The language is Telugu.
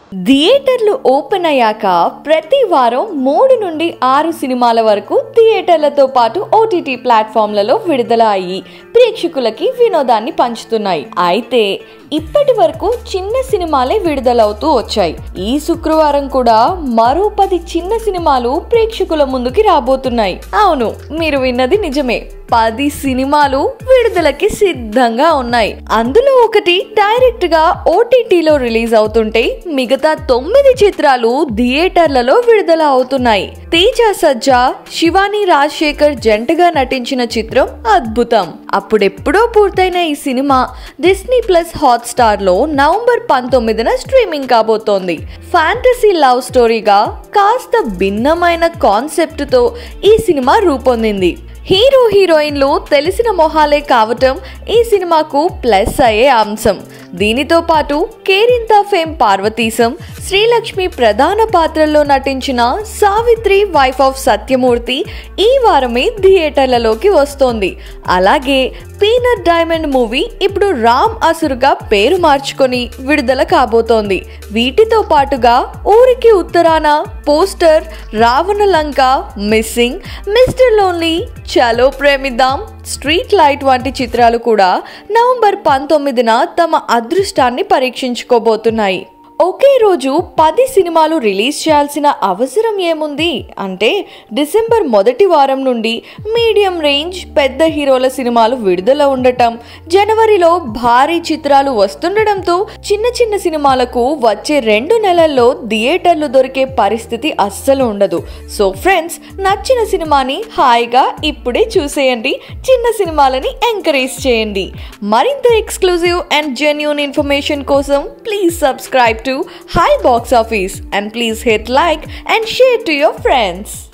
థియేటర్లు ఓపెన్ అయ్యాక ప్రతి వారం మూడు నుండి ఆరు సినిమాల వరకు థియేటర్లతో పాటు ఓటీటీ ప్లాట్ఫామ్లలో విడుదల అయ్యి ప్రేక్షకులకి వినోదాన్ని పంచుతున్నాయి అయితే ఇప్పటి వరకు చిన్న సినిమాలే విడుదలవుతూ వచ్చాయి ఈ శుక్రవారం కూడా మరో పది చిన్న సినిమాలు ప్రేక్షకుల ముందుకి రాబోతున్నాయి అవును మీరు విన్నది నిజమే పది సినిమాలు విడుదలకి సిద్ధంగా ఉన్నాయి అందులో ఒకటి డైరెక్ట్ గా ఓటీటీలో రిలీజ్ అవుతుంటే మిగతా తొమ్మిది చిత్రాలు థియేటర్లలో విడుదల అవుతున్నాయి తేజ సజ్జా శివాని రాజశేఖర్ జంటగా నటించిన చిత్రం అద్భుతం అప్పుడెప్పుడో పూర్తయిన ఈ సినిమా డిస్నీ ప్లస్ హాట్స్టార్ లో నవంబర్ పంతొమ్మిదిన స్ట్రీమింగ్ కాబోతోంది ఫ్యాంటసీ లవ్ స్టోరీగా కాస్త భిన్నమైన కాన్సెప్ట్ తో ఈ సినిమా రూపొందింది హీరో హీరోయిన్లు తెలిసిన మొహాలే కావటం ఈ సినిమాకు ప్లస్ అయ్యే అంశం దీనితో పాటు కేరింత ఫేమ్ పార్వతీశం శ్రీలక్ష్మి ప్రధాన పాత్రల్లో నటించిన సావిత్రి వైఫ్ ఆఫ్ సత్యమూర్తి ఈ వారమే థియేటర్లలోకి వస్తోంది అలాగే పీనట్ డైమండ్ మూవీ ఇప్పుడు రామ్ అసురుగా పేరు మార్చుకొని విడుదల కాబోతోంది వీటితో పాటుగా ఊరికి ఉత్తరాన poster Ravana Lanka missing mister lonely Chalo Premiddam street light వంటి చిత్రాలు కూడా నవంబర్ పంతొమ్మిదిన తమ అదృష్టాన్ని పరీక్షించుకోబోతున్నాయి ఒకే రోజు పది సినిమాలు రిలీజ్ చేయాల్సిన అవసరం ఏముంది అంటే డిసెంబర్ మొదటి వారం నుండి మీడియం రేంజ్ పెద్ద హీరోల సినిమాలు విడుదల ఉండటం జనవరిలో భారీ చిత్రాలు వస్తుండటంతో చిన్న చిన్న సినిమాలకు వచ్చే రెండు నెలల్లో థియేటర్లు దొరికే పరిస్థితి అస్సలు ఉండదు సో ఫ్రెండ్స్ నచ్చిన సినిమాని హాయిగా ఇప్పుడే చూసేయండి చిన్న సినిమాలని ఎంకరేజ్ చేయండి మరింత ఎక్స్క్లూజివ్ అండ్ జెన్యున్ ఇన్ఫర్మేషన్ కోసం please subscribe to Hi Box Office and please hit like and share to your friends.